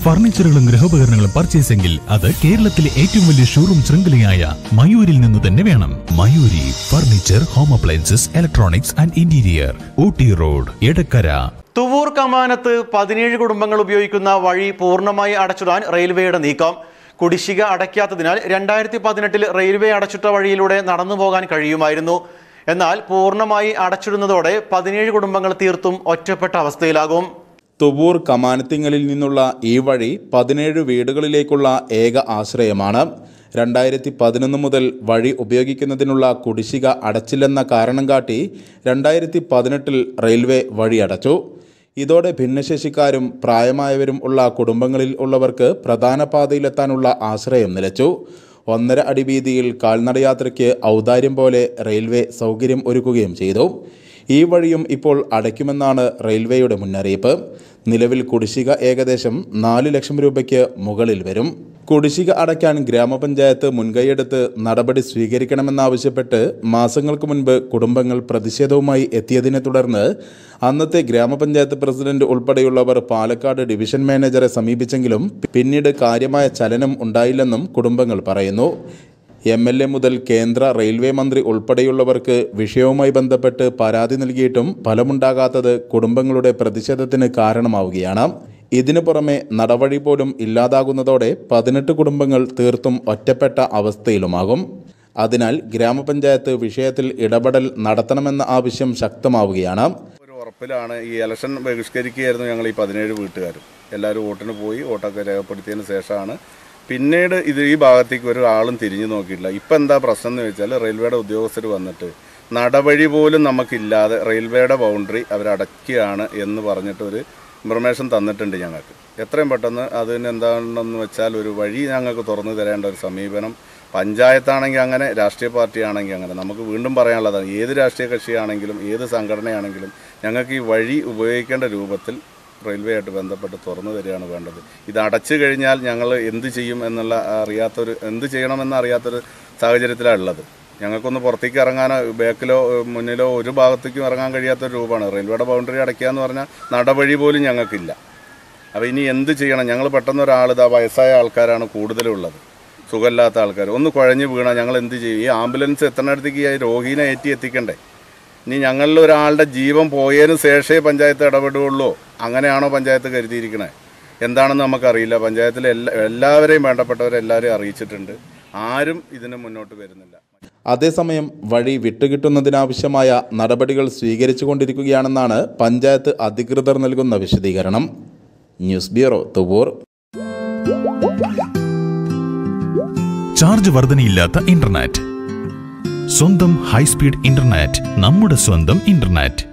ഫർണിച്ചറുകളും ഗൃഹോപകരണങ്ങളും പർച്ചേസെങ്കിൽ അത് കേരളത്തിലെ ഏറ്റവും വലിയ ഷോറൂം ശൃംഖലയായ മയൂരിൽ നിന്ന് തന്നെ വേണം Mayuri furniture home appliances electronics and interior Ooty road Edakkara Thuvur കമാനത്ത് പതിനേഴ് കുടുംബങ്ങൾ ഉപയോഗിക്കുന്ന വഴി പൂർണ്ണമായി അടച്ചിടാൻ റെയിൽവേയുടെ നീക്കം കുടിശ്ശിക അടയ്ക്കാത്തതിനാൽ രണ്ടായിരത്തി പതിനെട്ടിൽ റെയിൽവേ അടച്ചിട്ട വഴിയിലൂടെ നടന്നു പോകാൻ കഴിയുമായിരുന്നു എന്നാൽ പൂർണ്ണമായി അടച്ചിടുന്നതോടെ പതിനേഴ് കുടുംബങ്ങൾ തീർത്തും ഒറ്റപ്പെട്ട അവസ്ഥയിലാകും തുവൂർ കമാനത്തിങ്ങലിൽ നിന്നുള്ള ഈ വഴി പതിനേഴ് വീടുകളിലേക്കുള്ള ഏക ആശ്രയമാണ് രണ്ടായിരത്തി പതിനൊന്ന് മുതൽ വഴി ഉപയോഗിക്കുന്നതിനുള്ള കുടിശ്ശിക അടച്ചില്ലെന്ന കാരണം കാട്ടി രണ്ടായിരത്തി പതിനെട്ടിൽ റെയിൽവേ വഴി അടച്ചു ഇതോടെ ഭിന്നശേഷിക്കാരും പ്രായമായവരും ഉള്ള കുടുംബങ്ങളിൽ ഉള്ളവർക്ക് പ്രധാന പാതയിലെത്താനുള്ള ആശ്രയം നിലച്ചു ഒന്നര അടി വീതിയിൽ കാൽനടയാത്രയ്ക്ക് ഔദാര്യം പോലെ റെയിൽവേ സൗകര്യം ഒരുക്കുകയും ചെയ്തു ഈ വഴിയും ഇപ്പോൾ അടയ്ക്കുമെന്നാണ് റെയിൽവേയുടെ മുന്നറിയിപ്പ് നിലവിൽ കുടിശ്ശിക ഏകദേശം നാല് ലക്ഷം രൂപയ്ക്ക് മുകളിൽ വരും കുടിശ്ശിക അടയ്ക്കാൻ ഗ്രാമപഞ്ചായത്ത് മുൻകൈയെടുത്ത് നടപടി സ്വീകരിക്കണമെന്നാവശ്യപ്പെട്ട് മാസങ്ങൾക്ക് മുൻപ് കുടുംബങ്ങൾ പ്രതിഷേധവുമായി എത്തിയതിനെ തുടർന്ന് അന്നത്തെ ഗ്രാമപഞ്ചായത്ത് പ്രസിഡന്റ് ഉൾപ്പെടെയുള്ളവർ പാലക്കാട് ഡിവിഷൻ മാനേജറെ സമീപിച്ചെങ്കിലും പിന്നീട് കാര്യമായ ചലനം ഉണ്ടായില്ലെന്നും കുടുംബങ്ങൾ പറയുന്നു എം എൽ എ മുതൽ കേന്ദ്ര റെയിൽവേ മന്ത്രി ഉൾപ്പെടെയുള്ളവർക്ക് വിഷയവുമായി ബന്ധപ്പെട്ട് പരാതി നൽകിയിട്ടും ഫലമുണ്ടാകാത്തത് കുടുംബങ്ങളുടെ പ്രതിഷേധത്തിന് കാരണമാവുകയാണ് ഇതിനു പുറമെ നടപടി പോലും ഇല്ലാതാകുന്നതോടെ പതിനെട്ട് കുടുംബങ്ങൾ തീർത്തും ഒറ്റപ്പെട്ട അവസ്ഥയിലുമാകും അതിനാൽ ഗ്രാമപഞ്ചായത്ത് വിഷയത്തിൽ ഇടപെടൽ നടത്തണമെന്ന ആവശ്യം ശക്തമാവുകയാണ് ഒരു ഉറപ്പിലാണ് ഈ ഇലക്ഷൻ ബഹിഷ്കരിക്കുകയായിരുന്നു ഞങ്ങൾ ഈ പതിനേഴ് വീട്ടുകാരും എല്ലാവരും വോട്ടിന് പോയി വോട്ടൊക്കെ രേഖപ്പെടുത്തിയതിന് ശേഷമാണ് പിന്നീട് ഇത് ഈ ഭാഗത്തേക്ക് ഒരു ആളും തിരിഞ്ഞു നോക്കിയിട്ടില്ല ഇപ്പം എന്താ പ്രശ്നം എന്ന് വെച്ചാൽ റെയിൽവേയുടെ ഉദ്യോഗസ്ഥർ വന്നിട്ട് നടവഴി പോലും നമുക്കില്ലാതെ റെയിൽവേയുടെ ബൗണ്ടറി അവരടയ്ക്കുകയാണ് എന്ന് പറഞ്ഞിട്ട് ഒരു ഇൻഫർമേഷൻ തന്നിട്ടുണ്ട് ഞങ്ങൾക്ക് എത്രയും പെട്ടെന്ന് അതിന് എന്താണെന്ന് വെച്ചാൽ ഒരു വഴി ഞങ്ങൾക്ക് തുറന്നു തരേണ്ട ഒരു സമീപനം പഞ്ചായത്താണെങ്കിൽ അങ്ങനെ രാഷ്ട്രീയ പാർട്ടിയാണെങ്കിൽ അങ്ങനെ നമുക്ക് വീണ്ടും പറയാനുള്ളതാണ് ഏത് രാഷ്ട്രീയ കക്ഷിയാണെങ്കിലും ഏത് സംഘടനയാണെങ്കിലും ഞങ്ങൾക്ക് ഈ വഴി ഉപയോഗിക്കേണ്ട രൂപത്തിൽ റെയിൽവേ ആയിട്ട് ബന്ധപ്പെട്ട് തുറന്നു തരികയാണ് വേണ്ടത് ഇത് അടച്ചു കഴിഞ്ഞാൽ ഞങ്ങൾ എന്ത് ചെയ്യും എന്നുള്ള അറിയാത്തൊരു എന്ത് ചെയ്യണമെന്ന് അറിയാത്തൊരു സാഹചര്യത്തിലാണ് ഉള്ളത് ഞങ്ങൾക്കൊന്ന് പുറത്തേക്ക് ഇറങ്ങാനോ ബാക്കിലോ മുന്നിലോ ഒരു ഭാഗത്തേക്കും ഇറങ്ങാൻ കഴിയാത്തൊരു രൂപമാണ് റെയിൽവേയുടെ ബൗണ്ടറി അടയ്ക്കുക എന്ന് പറഞ്ഞാൽ നടവഴി പോലും ഞങ്ങൾക്കില്ല അപ്പോൾ ഇനി എന്ത് ചെയ്യണം ഞങ്ങൾ പെട്ടെന്ന് ഒരാൾ ഇതാ വയസ്സായ ആൾക്കാരാണ് കൂടുതലും ഉള്ളത് സുഖമില്ലാത്ത ആൾക്കാർ ഒന്ന് കുഴഞ്ഞു വീണാൽ ഞങ്ങൾ എന്ത് ചെയ്യും ഈ ആംബുലൻസ് എത്തുന്നിടത്തേക്ക് ഈ രോഗീനെ ഏറ്റി എത്തിക്കണ്ടേ ഇനി ഞങ്ങളിൽ ഒരാളുടെ ജീവൻ പോയതിന് ശേഷമേ പഞ്ചായത്ത് ഇടപെടുകയുള്ളൂ അങ്ങനെയാണോ പഞ്ചായത്ത് കരുതിയിരിക്കണേ എന്താണെന്ന് നമുക്കറിയില്ല പഞ്ചായത്തിലെ എല്ലാ എല്ലാവരെയും വേണ്ടപ്പെട്ടവരെല്ലാവരെയും അറിയിച്ചിട്ടുണ്ട് ആരും ഇതിന് മുന്നോട്ട് വരുന്നില്ല അതേസമയം വഴി വിട്ടുകിട്ടുന്നതിനാവശ്യമായ നടപടികൾ സ്വീകരിച്ചു കൊണ്ടിരിക്കുകയാണെന്നാണ് പഞ്ചായത്ത് അധികൃതർ നൽകുന്ന വിശദീകരണം ന്യൂസ് ബ്യൂറോ തുവൂർ ചാർജ് വർധനയില്ലാത്ത ഇന്റർനെറ്റ് സ്വന്തം ഹൈസ്പീഡ് ഇന്റർനെറ്റ് നമ്മുടെ സ്വന്തം ഇന്റർനെറ്റ്